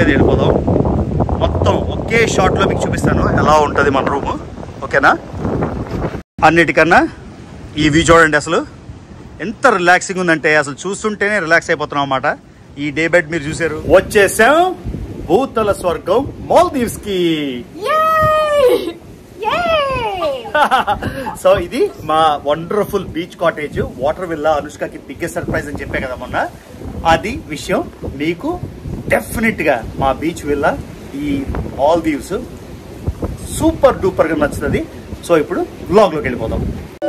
అయితే వెళ్ళిపోదాం మొత్తం ఒకే షాట్లో మీకు చూపిస్తాను ఎలా ఉంటుంది మన రూము ఓకేనా అన్నిటికన్నా ఈ వ్యూ చూడండి అసలు ఎంత రిలాక్సింగ్ ఉందంటే అసలు చూస్తుంటేనే రిలాక్స్ అయిపోతున్నాం అన్నమాట ఈ డే బెడ్ మీరు చూసారు వచ్చేసాం భూతల స్వర్గం మాల్దీవ్స్ కి Yay! Yay! సో ఇది మా wonderful beach cottage water villa అనుష్కకి బిగ్గెస్ట్ సర్ప్రైజ్ అని చెప్పే కదా మొన్న అది విషయం మీకు డెఫినెట్ గా మా బీచ్ విల్లా ఈ ఆల్ దీవ్స్ సూపర్ డూపర్ గా నచ్చుతుంది సో ఇప్పుడు బ్లాగ్ లోకి వెళ్ళిపోదాం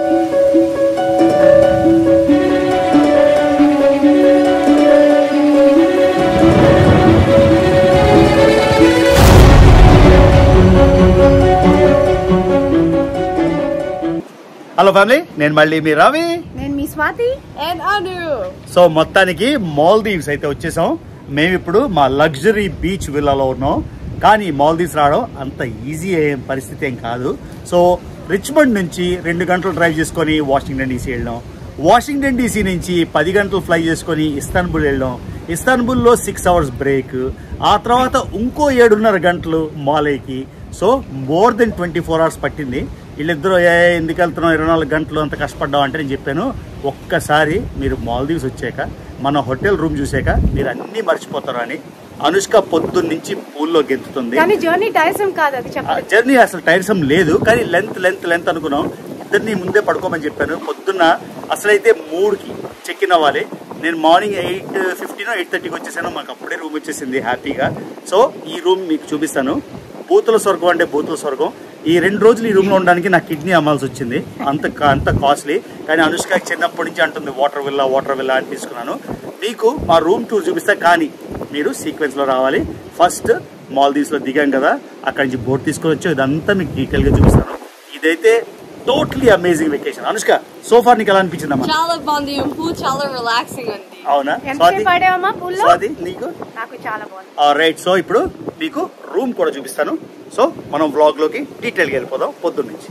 హలో ఫ్యామిలీ నేను మళ్ళీ మీ రవి నేను మీ స్వాతి అండ్ అను సో మొత్తానికి మాల్దీవ్స్ అయితే వచ్చేసాం మేము ఇప్పుడు మా లగ్జరీ బీచ్ విల్లాలో ఉన్నాం కానీ మాల్దీవ్స్ రావడం అంత ఈజీ అయ్యే పరిస్థితి ఏం కాదు సో రిచ్మండ్ నుంచి రెండు గంటలు డ్రైవ్ చేసుకొని వాషింగ్టన్ డీసీ వెళ్ళాం వాషింగ్టన్ డీసీ నుంచి పది గంటలు ఫ్లై చేసుకొని ఇస్తాన్బుల్ వెళ్ళాం ఇస్తాన్బుల్లో సిక్స్ అవర్స్ బ్రేక్ ఆ తర్వాత ఇంకో ఏడున్నర గంటలు మాలేకి so more than twenty four hours పట్టింది వీళ్ళిద్దరూ ఏ ఎందుకు వెళ్తున్నాం ఇరవై నాలుగు గంటలు అంత కష్టపడ్డాం అంటే నేను చెప్పాను ఒక్కసారి మీరు మాల్దీవ్స్ వచ్చాక మన హోటల్ రూమ్ చూసాక మీరు అన్నీ మర్చిపోతారు అని అనుష్క పొద్దున్న నుంచి పూల్లో గెంతుతుంది కానీ జర్నీ టైర్సం కాదు అది ఆ చెప్పండి జర్నీ అసలు టైర్సం లేదు కానీ లెంత్ లెంత్ లెంత్ అనుకున్నాం ఇద్దరిని ముందే పడుకోమని చెప్పాను పొద్దున్న అసలైతే మూడుకి చెక్ ఇన్ అవ్వాలి నేను మార్నింగ్ ఎయిట్ ఫిఫ్టీన్ ఎయిట్ థర్టీకి వచ్చేసాను మాకు అప్పుడే రూమ్ వచ్చేసింది హ్యాపీగా సో ఈ రూమ్ మీకు చూపిస్తాను బూతుల స్వర్గం అంటే బూతుల స్వర్గం ఈ రెండు రోజులు ఈ రూమ్లో ఉండడానికి నా కిడ్నీ అమ్మాల్సి వచ్చింది అంత అంత కాస్ట్లీ కానీ అనుష్క చిన్నప్పటి నుంచి అంటుంది వాటర్ విల్లా వాటర్ విల్లా అని తీసుకున్నాను మీకు మా రూమ్ టూర్ చూపిస్తా కానీ మీరు సీక్వెన్స్లో రావాలి ఫస్ట్ మాల్దీవ్స్లో దిగాం కదా అక్కడి నుంచి బోట్ తీసుకొని వచ్చి ఇదంతా మీకు డీటెయిల్గా చూపిస్తాను ఇదైతే totally amazing vacation Anushka so far నీకు ఎలా అనిపించిందమ్మా చాలా బాగుంది ఇంపు చాలా రిలాక్సింగ్ ఉంది అవునా ఎంతసేపు ఆడావమ్మా పూల్లో స్వాతి నీకు నాకు చాలా బాగుంది రైట్ సో ఇప్పుడు మీకు రూమ్ కూడా చూపిస్తాను సో మనం వ్లాగ్ లోకి డీటెయిల్గా వెళ్ళిపోదాం పొద్దున్న నుంచి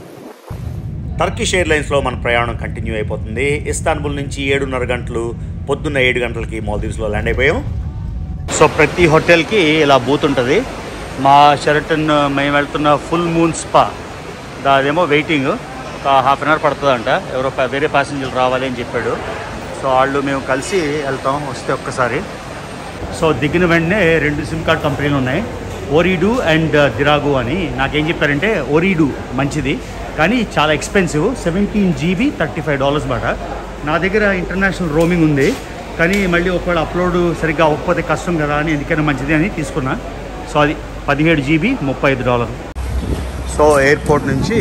టర్కిష్ ఎయిర్లైన్స్లో మన ప్రయాణం కంటిన్యూ అయిపోతుంది ఇస్తాన్బుల్ నుంచి ఏడున్నర గంటలు పొద్దున్న ఏడు గంటలకి మాల్దీవ్స్లో ల్యాండ్ అయిపోయాం సో ప్రతి హోటల్కి ఇలా బూత్ ఉంటుంది మా షెరటన్ మేము వెళ్తున్న ఫుల్ మూన్ స్పా అదేమో వెయిటింగ్ ఒక హాఫ్ అన్ అవర్ పడుతుందంట ఎవరో ప- వేరే ప్యాసింజర్లు రావాలి అని చెప్పాడు సో వాళ్ళు మేము కలిసి వెళ్తాం వస్తే ఒక్కసారి సో దిగిన వెంటనే రెండు సిమ్ కార్డ్ కంపెనీలు ఉన్నాయి ఓరీడు అండ్ దిరాగు అని నాకేం చెప్పారంటే ఓరీడు మంచిది కానీ చాలా expensive seventeen GB thirty five dollars మాట నా దగ్గర ఇంటర్నేషనల్ రోమింగ్ ఉంది కానీ మళ్ళీ ఒకవేళ అప్లోడ్ సరిగ్గా అవ్వకపోతే కష్టం కదా అని ఎందుకైనా మంచిది అని తీసుకున్నా సో అది పదిహేడు జీబీ ముప్పై ఐదు డాలర్ సో ఎయిర్పోర్ట్ నుంచి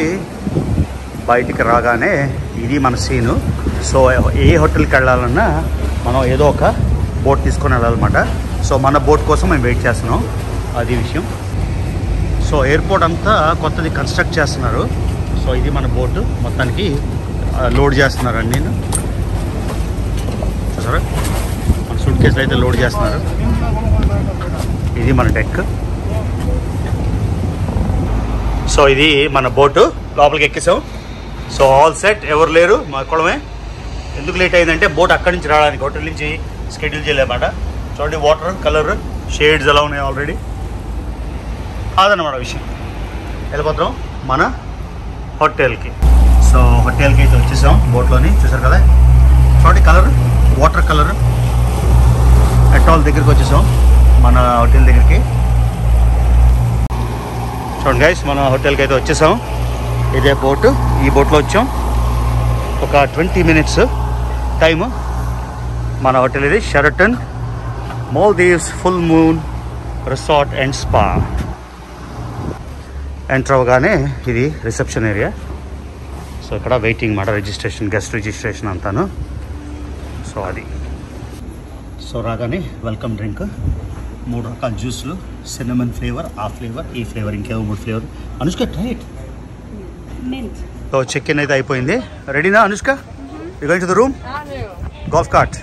బయటికి రాగానే ఇది మన సీను సో ఏ హోటల్కి వెళ్ళాలన్నా మనం ఏదో ఒక బోట్ తీసుకొని వెళ్ళాలన్నమాట సో మన బోట్ కోసం మేము వెయిట్ చేస్తున్నాం అది విషయం సో ఎయిర్పోర్ట్ అంతా కొత్తది కన్స్ట్రక్ట్ చేస్తున్నారు సో ఇది మన బోటు మొత్తానికి ఆ, లోడ్ చేస్తున్నారు అన్నీ చూసారా మన సూట్ కేసులు అయితే లోడ్ చేస్తున్నారు ఇది మన డెక్ సో ఇది మన బోటు లోపలికి ఎక్కేసాం సో ఆల్ సెట్ ఎవరు లేరు మా కుళమే ఎందుకు లేట్ అయిందంటే బోట్ అక్కడి నుంచి రావడానికి హోటల్ నుంచి స్కెడ్యూల్ చేయలేమాట చూడండి వాటర్ కలర్ షేడ్స్ ఎలా ఉన్నాయి ఆల్రెడీ అదన్నమాట విషయం వెళ్ళిపోతాం మన హోటల్కి సో హోటల్కి అయితే వచ్చేసాం బోట్లోని చూసారు కదా చూడండి కలర్ వాటర్ కలర్ ఎట్టాల్ దగ్గరికి వచ్చేసాం మన హోటల్ దగ్గరికి చూడండి గైస్ మన హోటల్కి అయితే వచ్చేసాం ఇదే బోటు ఈ బోట్లో వచ్చాం ఒక ట్వంటీ మినిట్స్ టైము మన హోటల్ ఇది Sheraton Maldives full moon resort and spa enter అవగానే ఇది రిసెప్షన్ ఏరియా సో ఇక్కడ వెయిటింగ్ మాట రిజిస్ట్రేషన్ గెస్ట్ రిజిస్ట్రేషన్ అంతాను సో అది సో రాగానే వెల్కమ్ డ్రింక్ మూడు రకాల జ్యూస్లు సిన్నమన్ ఫ్లేవర్ ఆ ఫ్లేవర్ ఈ ఫ్లేవర్ ఇంకేవో మూడు flavour Anushka tried so check in అయితే అయిపోయింది రెడీనా Anushka you going to the room golf cart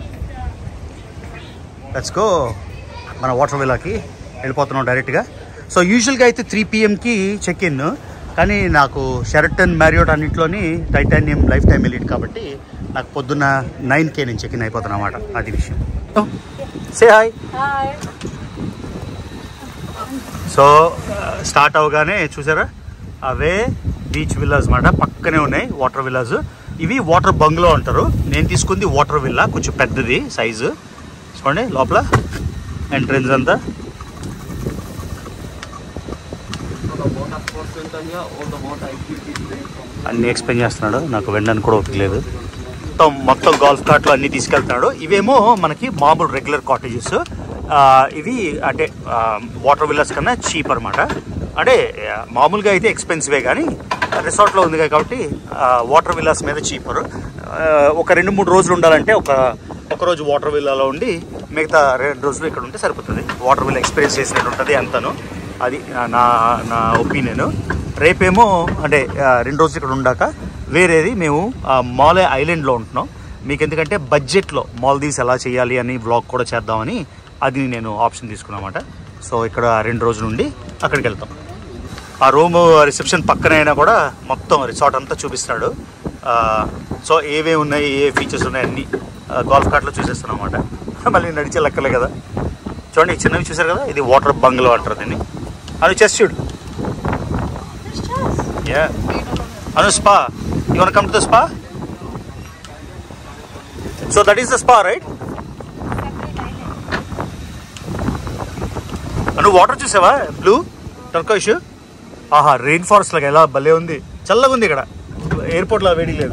let's go మన వాటర్ విలాకి వెళ్ళిపోతున్నాం డైరెక్ట్గా సో యూజువల్గా అయితే త్రీ పిఎంకి చెక్ ఇన్ కానీ నాకు షెరటన్ మ్యారియోట్ అన్నింటిలోని టైటానియం లైఫ్ టైం ఎలిట్ కాబట్టి నాకు పొద్దున్న నైన్కే నేను చెక్ ఇన్ అయిపోతాను అనమాట అది విషయం say hi hi so start అవగానే చూసారా అవే బీచ్ విల్లాస్ మాట పక్కనే ఉన్నాయి వాటర్ విల్లాస్ ఇవి వాటర్ బంగ్లో అంటారు నేను తీసుకుంది వాటర్ విల్లా కొంచెం పెద్దది సైజు చూడండి లోపల ఎంట్రన్స్ అంతా అన్ని ఎక్స్ప్లెయిన్ చేస్తున్నాడు నాకు వెండని కూడా ఓపిక లేదు మొత్తం మొత్తం గోల్ఫ్ కార్ట్లు అన్ని తీసుకెళ్తున్నాడు ఇవేమో మనకి మామూలు రెగ్యులర్ కాటేజెస్ ఇవి అంటే వాటర్ విల్లర్స్ కన్నా చీప్ అనమాట అంటే ఆ, మామూలుగా అయితే ఎక్స్పెన్సివే కానీ రిసార్ట్లో ఉంది కాబట్టి వాటర్ విల్లాస్ మీద చీపర్ ఒక రెండు మూడు రోజులు ఉండాలంటే ఒక ఒక రోజు వాటర్ విల్లాలో ఉండి మిగతా రెండు రోజులు ఇక్కడ ఉంటే సరిపోతుంది వాటర్ విల్లా ఎక్స్పీరియన్స్ చేసినట్టు ఉంటుంది అంతను అది నా నా ఒపీనియన్ రేపేమో అంటే ఆ, రెండు రోజులు ఇక్కడ ఉండాక వేరేది మేము ఆ, మాలే ఐలాండ్లో ఉంటున్నాం మీకు ఎందుకంటే బడ్జెట్లో మాల్దీవ్స్ ఎలా చేయాలి అని బ్లాగ్ కూడా చేద్దామని అది నేను ఆప్షన్ తీసుకున్నామాట సో ఇక్కడ రెండు రోజులు ఉండి అక్కడికి వెళ్తాం ఆ రూమ్ రిసెప్షన్ పక్కన అయినా కూడా మొత్తం రిసార్ట్ అంతా చూపిస్తాడు ఆ, సో ఏవేవి ఉన్నాయి ఏ ఫీచర్స్ ఉన్నాయి అన్ని గోల్ఫ్ కార్ట్లో చూసేస్తున్నాం అనమాట మళ్ళీ నడిచే లెక్కలే కదా చూడండి ఈ చిన్నవి చూసారు కదా ఇది వాటర్ బంగ్లో అంటారు దీన్ని అను చెస్ చూడు yeah Anu spa you wanna come to the spa so that is the spa right నువ్వు వాటర్ చూసావా బ్లూ టర్కోష్ ఆహా రెయిన్ ఫారెస్ట్ లాగా ఎలా భలే ఉంది చల్లగా ఉంది ఇక్కడ ఎయిర్పోర్ట్లో వేడి లేదు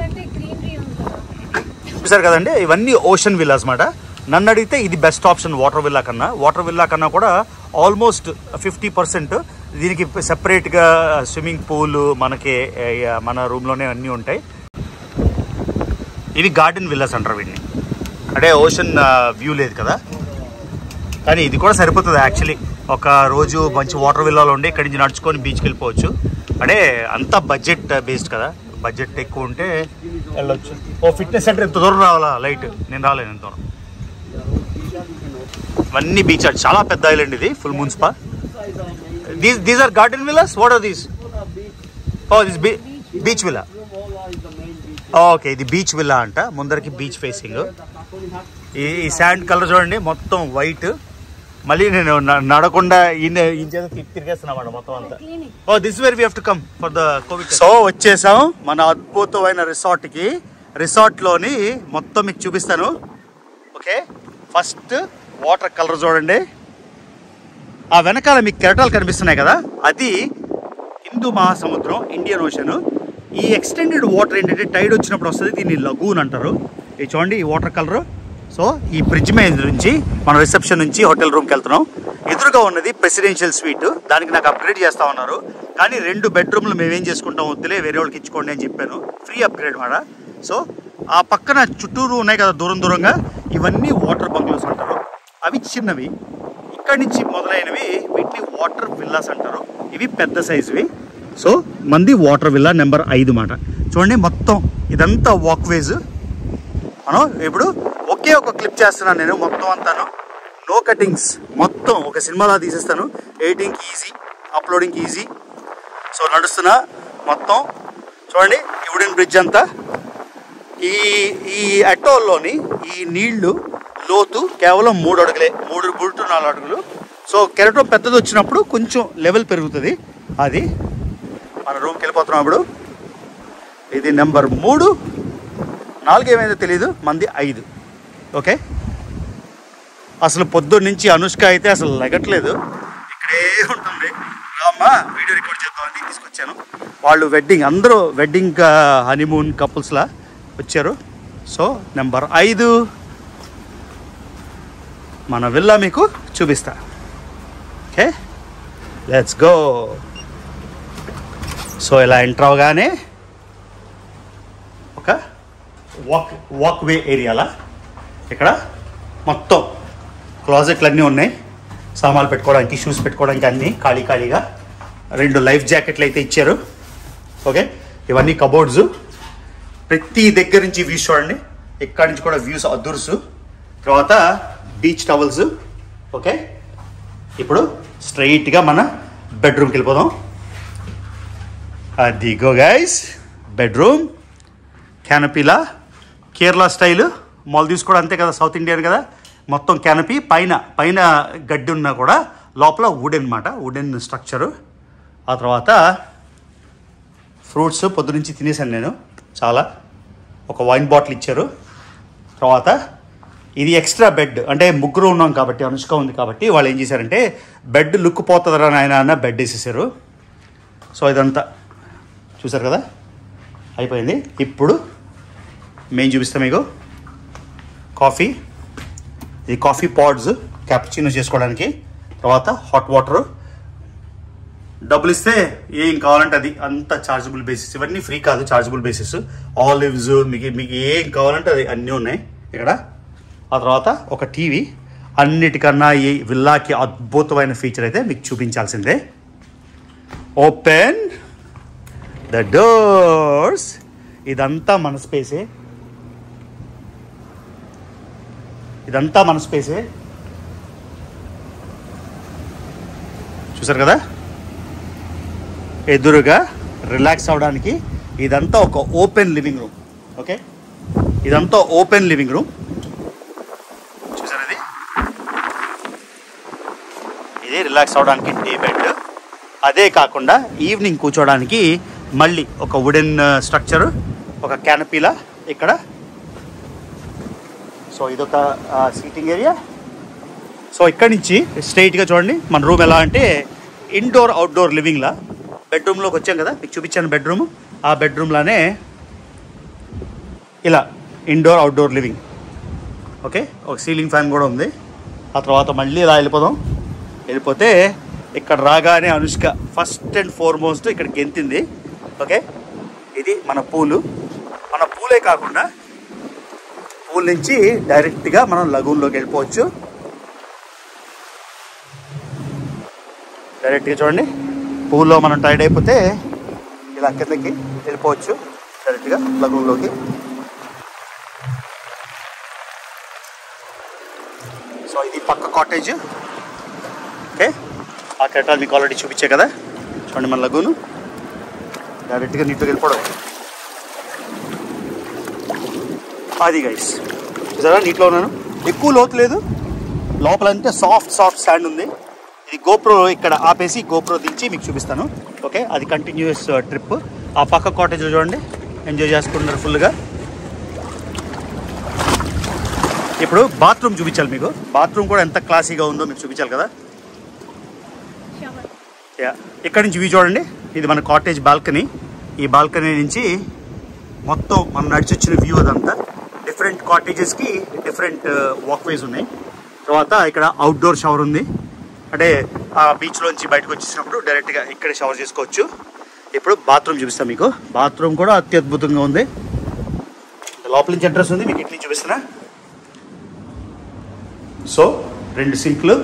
చూసారు కదండి ఇవన్నీ ఓషన్ విల్లాస్ మాట నన్ను అడిగితే ఇది బెస్ట్ ఆప్షన్ వాటర్ విల్లా కన్నా వాటర్ విల్లా కన్నా కూడా ఆల్మోస్ట్ ఫిఫ్టీ పర్సెంట్ దీనికి సెపరేట్గా స్విమ్మింగ్ పూల్ మనకి ఏ, మన రూమ్లోనే అన్నీ ఉంటాయి ఇవి గార్డెన్ విల్లాస్ అంటారు వీటిని అంటే ఓషన్ వ్యూ లేదు కదా కానీ ఇది కూడా సరిపోతుంది యాక్చువల్లీ ఒక రోజు మంచి వాటర్ విల్లాలో ఉండి ఇక్కడి నుంచి నడుచుకొని బీచ్కి వెళ్ళిపోవచ్చు అంటే అంతా బడ్జెట్ బేస్డ్ కదా బడ్జెట్ ఎక్కువ ఉంటే వెళ్ళొచ్చు ఓ ఫిట్నెస్ సెంటర్ ఎంత దూరం రావాలా లైట్ నేను రాలేను ఎంత దూరం ఇవన్నీ బీచ్ చాలా పెద్ద ఐలాండ్ ఇది full moon spa these these are garden villas what are these oh this beach villa okay ఇది బీచ్ విల్లా అంట ముందరికి బీచ్ ఫేసింగ్ ఈ ఈ శాండ్ కలర్ చూడండి మొత్తం వైట్ మళ్ళీ నేను న- నడకుండా ఈయన ఈయన చేత తిప్పి తిరిగేస్తున్నామాట మొత్తం అంతా oh this where we have to come for the COVID so వచ్చేసాం మన అద్భుతమైన రిసార్ట్ కి రిసార్ట్ లోని మొత్తం మీకు చూపిస్తాను ఓకే ఫస్ట్ వాటర్ కలర్ చూడండి ఆ వెనకాల మీకు కెరటాలు కనిపిస్తున్నాయి కదా అది హిందూ మహాసముద్రం ఇండియన్ ఓషన్ ఈ ఎక్స్టెండెడ్ వాటర్ ఏంటంటే టైడ్ వచ్చినప్పుడు వస్తుంది దీన్ని లగూన్ అంటారు ఇది చూడండి ఈ వాటర్ కలర్ సో ఈ బ్రిడ్జ్ మీద నుంచి మన రిసెప్షన్ నుంచి హోటల్ రూమ్కి వెళ్తున్నాం ఎదురుగా ఉన్నది ప్రెసిడెన్షియల్ స్వీట్ దానికి నాకు అప్గ్రేడ్ చేస్తా ఉన్నారు కానీ రెండు బెడ్రూమ్లు మేమేం చేసుకుంటాం వద్దులే వేరే వాళ్ళకి ఇచ్చుకోండి అని చెప్పాను ఫ్రీ అప్గ్రేడ్ మాట సో ఆ పక్కన చుట్టూరు ఉన్నాయి కదా దూరం దూరంగా ఇవన్నీ వాటర్ బంగ్లోస్ అంటారు అవి చిన్నవి ఇక్కడి నుంచి మొదలైనవి వీటిని వాటర్ విల్లాస్ అంటారు ఇవి పెద్ద సైజువి సో మంది వాటర్ విల్లా నెంబర్ ఐదు మాట చూడండి మొత్తం ఇదంతా వాక్వేజ్ మనం ఇప్పుడు ఒకే ఒక క్లిప్ చేస్తున్నాను నేను మొత్తం అంతాను నో కటింగ్స్ మొత్తం ఒక సినిమాలా తీసేస్తాను ఎడిటింగ్కి ఈజీ అప్లోడింగ్కి ఈజీ సో నడుస్తున్నా మొత్తం చూడండి వుడెన్ బ్రిడ్జ్ అంతా ఈ ఈ అటోల్లోని ఈ నీళ్లు లోతు కేవలం మూడు అడుగులే మూడు మూడు టు నాలుగు అడుగులు సో కెరటో పెద్దది వచ్చినప్పుడు కొంచెం లెవెల్ పెరుగుతుంది అది మన రూమ్కి వెళ్ళిపోతున్నాం ఇప్పుడు ఇది నెంబర్ మూడు నాలుగు ఏమైందో తెలియదు మంది ఐదు ఓకే అసలు పొద్దున్న నుంచి అనుష్క అయితే అసలు లెగట్లేదు ఇక్కడే ఉంటుంది అమ్మ వీడియో రికార్డ్ చేద్దామని తీసుకొచ్చాను వాళ్ళు వెడ్డింగ్ అందరూ వెడ్డింగ్ హనీమూన్ కపుల్స్లా వచ్చారు సో నెంబర్ ఐదు మన విల్లా మీకు చూపిస్తా ఓకే లెట్స్ గో సో ఇలా ఎంటర్ అవగానే ఒక వాక్ వాక్ వే ఏరియాలా ఇక్కడ మొత్తం క్లాజెట్లు అన్నీ ఉన్నాయి సామాన్లు పెట్టుకోవడానికి షూస్ పెట్టుకోవడానికి అన్నీ ఖాళీ ఖాళీగా రెండు లైఫ్ జాకెట్లు అయితే ఇచ్చారు ఓకే ఇవన్నీ కబోర్డ్స్ ప్రతి దగ్గర నుంచి వ్యూస్ చూడండి ఇక్కడి నుంచి కూడా వ్యూస్ అదుర్సు తర్వాత బీచ్ టవల్స్ ఓకే ఇప్పుడు స్ట్రైట్గా మన బెడ్రూమ్కి వెళ్ళిపోదాం అదిగో గైస్ బెడ్రూమ్ క్యానపీలా కేరళ స్టైల్ మాల్దీవ్స్ కూడా అంతే కదా సౌత్ ఇండియన్ కదా మొత్తం క్యానపీ పైన పైన గడ్డి ఉన్నా కూడా లోపల వుడెన్ మాట వుడెన్ స్ట్రక్చరు ఆ తర్వాత ఫ్రూట్స్ పొద్దునుంచి తినేసాను నేను చాలా ఒక వైన్ బాటిల్ ఇచ్చారు తర్వాత ఇది ఎక్స్ట్రా బెడ్ అంటే ముగ్గురు ఉన్నాం కాబట్టి అనుష్క ఉంది కాబట్టి వాళ్ళు ఏం చేశారంటే బెడ్ లుక్ పోతుందరా నాయన అన్న బెడ్ వేసేసారు సో ఇదంతా చూసారు కదా అయిపోయింది ఇప్పుడు మేము చూపిస్తాం మీకు కాఫీ ఇది కాఫీ పాడ్స్ క్యాపుచినో చేసుకోవడానికి తర్వాత హాట్ వాటర్ డబ్బులు ఇస్తే ఏం కావాలంటే అది అంత చార్జబుల్ బేసిస్ ఇవన్నీ ఫ్రీ కాదు చార్జబుల్ బేసిస్ ఆలివ్స్ మీకు మీకు ఏం కావాలంటే అది అన్నీ ఉన్నాయి ఇక్కడ ఆ తర్వాత ఒక టీవీ అన్నిటికన్నా ఈ విల్లాకి అద్భుతమైన ఫీచర్ అయితే మీకు చూపించాల్సిందే ఓపెన్ ద డోర్స్ ఇదంతా మన స్పేసే ఇదంతా మన స్పేసే చూసారు కదా ఎదురుగా రిలాక్స్ అవడానికి ఇదంతా ఒక ఓపెన్ లివింగ్ రూమ్ ఓకే ఇదంతా ఓపెన్ లివింగ్ రూమ్ చూసారు ఇది ఇది రిలాక్స్ అవడానికి డే బెడ్ అదే కాకుండా ఈవినింగ్ కూర్చోవడానికి మళ్ళీ ఒక వుడెన్ స్ట్రక్చర్ ఒక క్యానపీలా ఇక్కడ సో ఇదొక సీటింగ్ ఏరియా సో ఇక్కడి నుంచి స్ట్రైట్గా చూడండి మన రూమ్ ఎలా అంటే ఇండోర్ అవుట్డోర్ లివింగ్లా బెడ్రూమ్లోకి వచ్చాం కదా మీకు చూపించాను బెడ్రూమ్ ఆ బెడ్రూమ్లానే ఇలా ఇండోర్ అవుట్డోర్ లివింగ్ ఓకే ఒక సీలింగ్ ఫ్యాన్ కూడా ఉంది ఆ తర్వాత మళ్ళీ ఇలా వెళ్ళిపోదాం వెళ్ళిపోతే ఇక్కడ రాగానే అనుష్క ఫస్ట్ అండ్ ఫార్మోస్ట్ ఇక్కడ గెంతింది ఓకే ఇది మన పూలు మన పూలే కాకుండా పూల్ నుంచి డైరెక్ట్గా మనం లగూన్లోకి వెళ్ళిపోవచ్చు డైరెక్ట్గా చూడండి పూల్లో మనం టైర్డ్ అయిపోతే ఇలా కిందకి వెళ్ళిపోవచ్చు డైరెక్ట్గా లగూన్లోకి సో ఇది పక్క కాటేజ్ ఓకే ఆ కెటాల్ మీకు ఆల్రెడీ చూపించే కదా చూడండి మన లగూను డైరెక్ట్గా నీట్గా వెళ్ళిపోవడం అది గైస్ చూసారా నీటిలో ఉన్నాను ఎక్కువ లోతు లేదు లోపలంటే సాఫ్ట్ సాఫ్ట్ శాండ్ ఉంది ఇది గోప్రో ఇక్కడ ఆపేసి గోప్రో దించి మీకు చూపిస్తాను ఓకే అది కంటిన్యూస్ ట్రిప్ ఆ పక్క కాటేజ్ చూడండి ఎంజాయ్ చేసుకుంటున్నారు ఫుల్గా ఇప్పుడు బాత్రూమ్ చూపించాలి మీకు బాత్రూమ్ కూడా ఎంత క్లాసీగా ఉందో మీకు చూపించాలి కదా యా ఇక్కడ నుంచి వ్యూ చూడండి ఇది మన కాటేజ్ బాల్కనీ ఈ బాల్కనీ నుంచి మొత్తం మనం నడిచి వచ్చిన వ్యూ అదంతా డిఫరెంట్ కాటేజెస్కి డిఫరెంట్ వాక్వేస్ ఉన్నాయి తర్వాత ఇక్కడ అవుట్డోర్ షవర్ ఉంది అంటే ఆ బీచ్లోంచి బయటకు వచ్చేసినప్పుడు డైరెక్ట్గా ఇక్కడే షవర్ చేసుకోవచ్చు ఇప్పుడు బాత్రూమ్ చూపిస్తాను మీకు బాత్రూమ్ కూడా అత్యద్భుతంగా ఉంది లోపల నుంచి అడ్రస్ ఉంది మీకు ఇట్లా చూపిస్తున్నా సో రెండు సింక్లు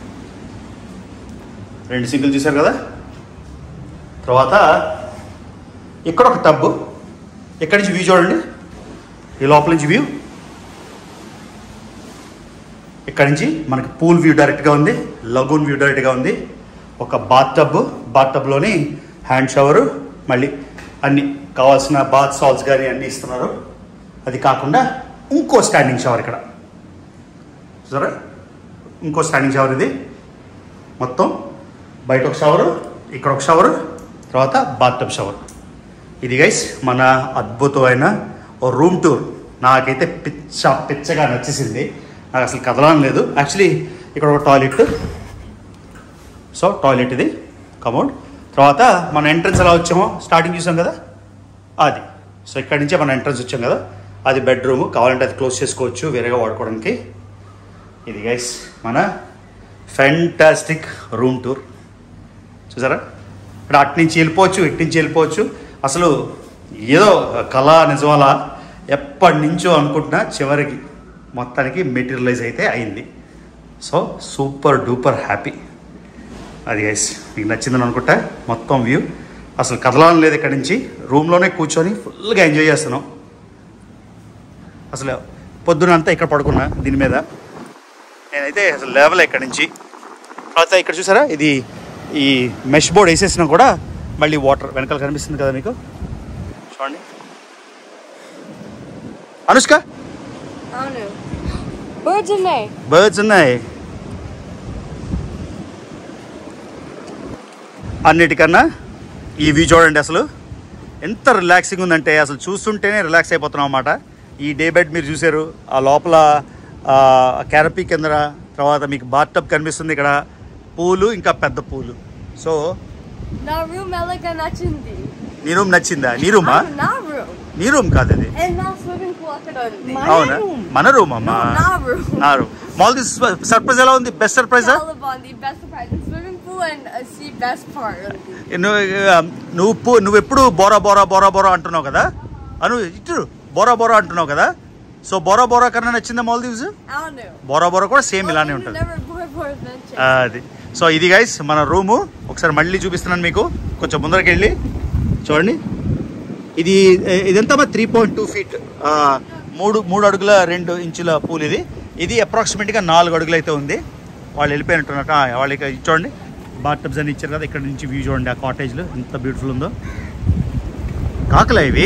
రెండు సింకులు చూశారు కదా తర్వాత ఇక్కడ ఒక టబ్బు ఇక్కడి నుంచి వ్యూ చూడండి ఈ లోపల నుంచి వ్యూ ఇక్కడ నుంచి మనకి పూల్ వ్యూ డైరెక్ట్గా ఉంది లగూన్ వ్యూ డైరెక్ట్గా ఉంది ఒక బాత్ టబ్ బాత్ టబ్లోని హ్యాండ్ షవరు మళ్ళీ అన్ని కావాల్సిన బాత్ సాల్స్ కానీ అన్నీ ఇస్తున్నారు అది కాకుండా ఇంకో స్టాండింగ్ షవర్ ఇక్కడ చూసారా ఇంకో స్టాండింగ్ షవర్ ఇది మొత్తం బయట ఒక షవరు ఇక్కడ ఒక షవరు తర్వాత బాత్ టబ్ షవర్ ఇది గైస్ మన అద్భుతమైన ఓ రూమ్ టూర్ నాకైతే పిచ్చ పిచ్చగా నచ్చేసింది నాకు అసలు కదలని లేదు యాక్చువల్లీ ఇక్కడ ఒక టాయిలెట్ సో టాయిలెట్ ఇది కమౌండ్ తర్వాత మన ఎంట్రన్స్ ఎలా వచ్చామో స్టార్టింగ్ చూసాం కదా అది సో ఇక్కడి నుంచే మన ఎంట్రన్స్ వచ్చాం కదా అది బెడ్రూమ్ కావాలంటే అది క్లోజ్ చేసుకోవచ్చు వేరేగా వాడుకోవడానికి ఇది గైస్ మన ఫెంటాస్టిక్ రూమ్ టూర్ చూసారా ఇక్కడ అటు నుంచి వెళ్ళిపోవచ్చు ఇటు నుంచి వెళ్ళిపోవచ్చు అసలు ఏదో కళ నిజమలా ఎప్పటి నుంచో అనుకుంటున్నా చివరికి మొత్తానికి మెటీరియలైజ్ అయితే అయింది సో సూపర్ డూపర్ హ్యాపీ అది గైస్ మీకు నచ్చిందని అనుకుంటా మొత్తం వ్యూ అసలు కదలాలని లేదు ఇక్కడి నుంచి రూమ్లోనే కూర్చొని ఫుల్గా ఎంజాయ్ చేస్తున్నాం అసలు పొద్దున అంతా ఇక్కడ పడుకున్నా దీని మీద నేనైతే అసలు లేవలే ఇక్కడి నుంచి తర్వాత ఇక్కడ చూసారా ఇది ఈ మెష్ బోర్డ్ వేసేసినా కూడా మళ్ళీ వాటర్ వెనకాల కనిపిస్తుంది కదా మీకు చూడండి అనుష్క అవును బర్డ్స్ ఉన్నాయి బర్డ్స్ ఉన్నాయి అన్నిటికన్నా ఈ వ్యూ చూడండి అసలు ఎంత రిలాక్సింగ్ ఉందంటే అసలు చూస్తుంటేనే రిలాక్స్ అయిపోతున్నాం అన్నమాట ఈ డే బెడ్ మీరు చూసారు ఆ లోపల క్యారపీ కింద తర్వాత మీకు బాత్ టబ్ కనిపిస్తుంది ఇక్కడ పూలు ఇంకా పెద్ద పూలు so Na room elaga nachindi. నీ రూమ్ నచ్చిందా నీ రూమా Na room. నీ రూమ్ కాదు అది And na swimming pool akadandi. Ma- అవునా room. మన రూమ్ అమ్మా Na room. నా రూమ్ మాల్ దిస్ సర్ప్రైజ్ ఎలా ఉంది బెస్ట్ సర్ప్రైజా Calabandi, best surprise. And swimming pool and uh, see best part. నువ్వు నువ్వు పో- నువ్వు ఎప్పుడు బోరా బోరా బోరా బోరా అంటున్నావు కదా అను ఇటు బోరా బోరా అంటున్నావు కదా సో బోరా బోరా కన్నా నచ్చిందా Maldives I don't know. Bora Bora కూడా సేమ్ ఇలానే ఉంటుంది Never before for adventure. అది సో ఇది గైస్ మన రూము ఒకసారి మళ్ళీ చూపిస్తున్నాను మీకు కొంచెం ముందరకి వెళ్ళి చూడండి ఇది ఇదంతా త్రీ పాయింట్ టూ ఫీట్ మూడు మూడు అడుగుల రెండు ఇంచుల పూల్ ఇది ఇది అప్రాక్సిమేట్గా నాలుగు అడుగులు అయితే ఉంది వాళ్ళు వెళ్ళిపోయినట్టున్నారు ఆ, వాళ్ళకి ఇది చూడండి బాత్ టబ్స్ అని ఇచ్చారు కదా ఇక్కడ నుంచి వ్యూ చూడండి ఆ కాటేజ్లో ఎంత బ్యూటిఫుల్ ఉందో కాకలే ఇవి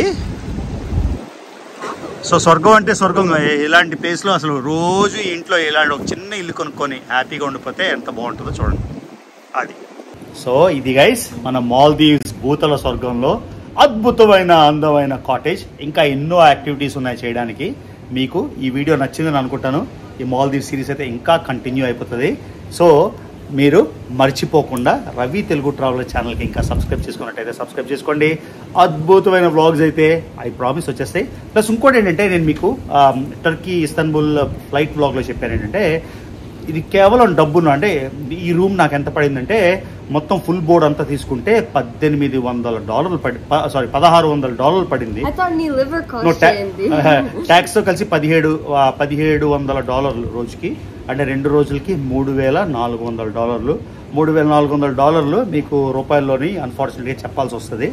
సో స్వర్గం అంటే స్వర్గం ఇ- ఇలాంటి ప్లేస్లో అసలు రోజు ఈ ఇంట్లో ఇలాంటి ఒక చిన్న ఇల్లు కొనుక్కొని హ్యాపీగా ఉండిపోతే ఎంత బాగుంటుందో చూడండి అది సో ఇది గైస్ మన మాల్దీవ్స్ భూతల స్వర్గంలో అద్భుతమైన అందమైన కాటేజ్ ఇంకా ఎన్నో యాక్టివిటీస్ ఉన్నాయి చేయడానికి మీకు ఈ వీడియో నచ్చిందని అనుకుంటాను ఈ మాల్దీవ్ సిరీస్ అయితే ఇంకా కంటిన్యూ అయిపోతుంది సో మీరు మర్చిపోకుండా రవి తెలుగు ట్రావెలర్ ఛానల్కి ఇంకా సబ్స్క్రైబ్ చేసుకున్నట్టయితే సబ్స్క్రైబ్ చేసుకోండి అద్భుతమైన వ్లాగ్స్ అయితే ఐ ప్రామిస్ వచ్చేస్తాయి ప్లస్ ఇంకోటి ఏంటంటే నేను మీకు ఆ, టర్కీ ఇస్తాన్బుల్ ఫ్లైట్ వ్లాగ్లో చెప్పాను ఏంటంటే ఇది కేవలం డబ్బును అంటే ఈ రూమ్ నాకు ఎంత పడిందంటే మొత్తం ఫుల్ బోర్డ్ అంతా తీసుకుంటే పద్దెనిమిది వందల డాలర్లు పడి సారీ పదహారు వందల డాలర్లు పడింది I thought ni liver no cost cheyandi. Tax తో కలిసి పదిహేడు ఆ, పదిహేడు వందల డాలర్లు రోజుకి అంటే రెండు రోజులకి మూడు వేల నాలుగు వందల డాలర్లు మూడు వేల నాలుగు వందల డాలర్లు మీకు రూపాయల్లోని అన్ఫార్చునేట్గా చెప్పాల్సి వస్తుంది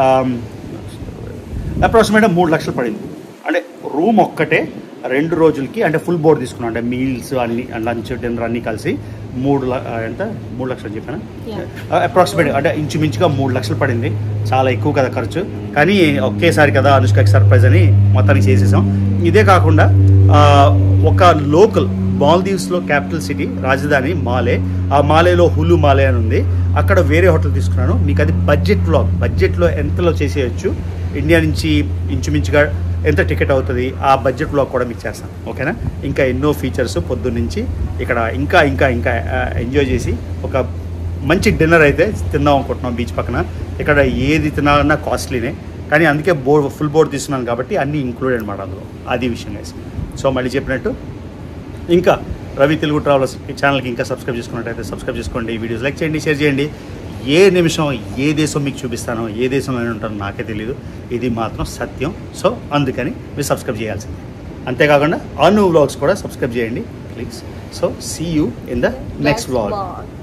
అప్రాక్సిమేట్గా మూడు లక్షలు పడింది అంటే రూమ్ ఒక్కటే రెండు రోజులకి అంటే ఫుల్ బోర్డ్ తీసుకున్నాం అంటే మీల్స్ అన్ని లంచ్ డిన్నర్ అన్ని కలిసి మూడు ల- ఆ, ఎంత మూడు లక్షలు చెప్పాను అప్రాక్సిమేట్ అంటే ఇంచుమించుగా మూడు లక్షలు పడింది చాలా ఎక్కువ కదా ఖర్చు కానీ ఒకేసారి కదా అనుష్కకి సర్ప్రైజ్ అని మొత్తానికి చేసేసాం ఇదే కాకుండా ఆ, ఒక లోకల్ మాల్దీవ్స్లో క్యాపిటల్ సిటీ రాజధాని మాలే ఆ మాలేలో హులు మాలే అని ఉంది అక్కడ వేరే హోటల్ తీసుకున్నాను మీకు అది బడ్జెట్ వ్లాగ్ బడ్జెట్లో ఎంతలో చేసేయచ్చు ఇండియా నుంచి ఇంచుమించుగా ఎంత టికెట్ అవుతుంది ఆ బడ్జెట్ వ్లాగ్ కూడా మీకు చేస్తాను ఓకేనా ఇంకా ఎన్నో ఫీచర్స్ పొద్దున్నుంచి ఇక్కడ ఇంకా ఇంకా ఇంకా ఎంజాయ్ చేసి ఒక మంచి డిన్నర్ అయితే తిందాం అనుకుంటున్నాం బీచ్ పక్కన ఇక్కడ ఏది తినాలన్నా కాస్ట్లీనే కానీ అందుకే బోర్డ్ ఫుల్ బోర్డ్ తీసుకున్నాను కాబట్టి అన్నీ ఇంక్లూడెడ్ అనమాట అందులో అది విషయం guys. సో మళ్ళీ చెప్పినట్టు ఇంకా రవి తెలుగు ట్రావెలర్స్ ఛానల్కి ఇంకా సబ్స్క్రైబ్ చేసుకున్నట్టయితే సబ్స్క్రైబ్ చేసుకోండి ఈ వీడియోస్ లైక్ చేయండి షేర్ చేయండి ఏ నిమిషం ఏ దేశం మీకు చూపిస్తానో ఏ దేశంలో నేను ఉంటానో నాకే తెలియదు ఇది మాత్రం సత్యం సో అందుకని మీరు సబ్స్క్రైబ్ చేయాల్సిందే అంతేకాకుండా అను వ్లాగ్స్ కూడా సబ్స్క్రైబ్ చేయండి please so see you in the next vlog vlog.